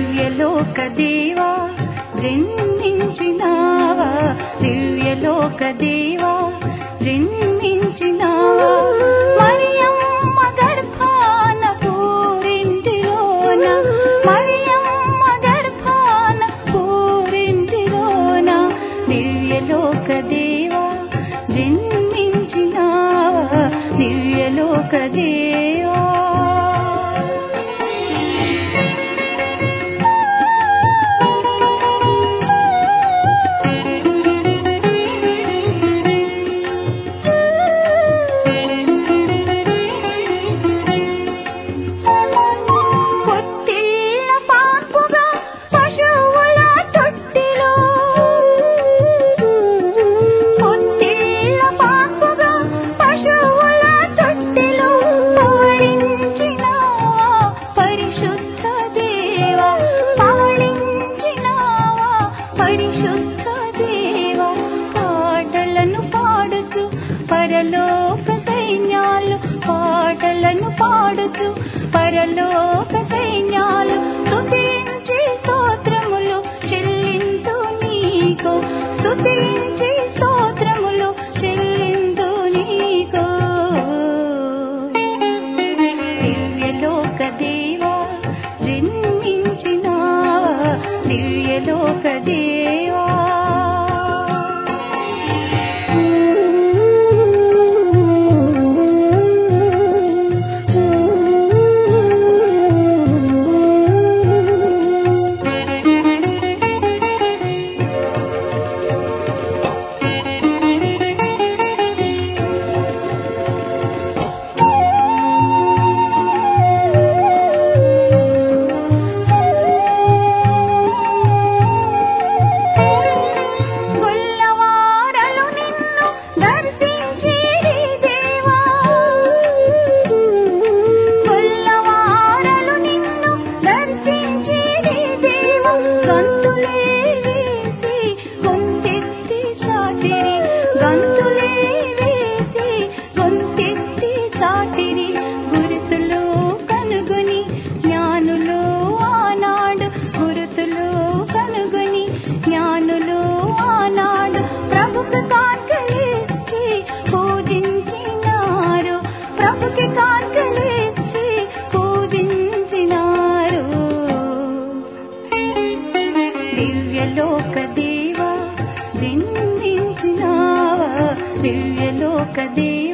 దివ్యలోక దేవా జన్మించినావా దివ్యలోక దేవా జన్మించినావా మరియమ్మ గర్భాన పూరింటిలోన మరియమ్మ గర్భాన పూరింటిలోన దివ్యలోక దేవా జన్మించినావా దివ్యలోక దేవా పొత్తిళ్ళ పాన్పుగా పశువుల తొట్టిలో పొత్తిళ్ళ పాన్పుగా పశువుల తొట్టిలో పవళించినావా పరిశుద్ధ దేవా పవళించినావా పరిశుద్ధ దేవా పాటలను పాడుతూ పరలోక సైన్యాలు పాటలను పాడుతూ పరలోక సైన్యాలు స్తుతించి స్తోత్రములు చెల్లింతు నీకు స్తుతించి స్తోత్రములు చెల్లింతు నీకు దివ్యలోక దేవా జన్మించినావా దివ్యలోక దేవా గొల్లవారలు నిన్ను దర్శించిరి దేవా గొల్లవారలు నిన్ను దర్శించిరి దేవా గంతులే వేసి గొంతెత్తి సాటిరి గంతులే వేసి గొంతెత్తి సాటిరి గురుతులు కనుగొని జ్ఞానులు ఆనాడు గురుతులు కనుగొని జ్ఞానులు ఆనాడు ప్రభుకు కాంకలిచ్చి పూజించినారు ప్రభుకి కాంకలిచ్చి పూజించినారు దివ్యలోక దేవా జన్మించినావా దివ్యలోక దేవా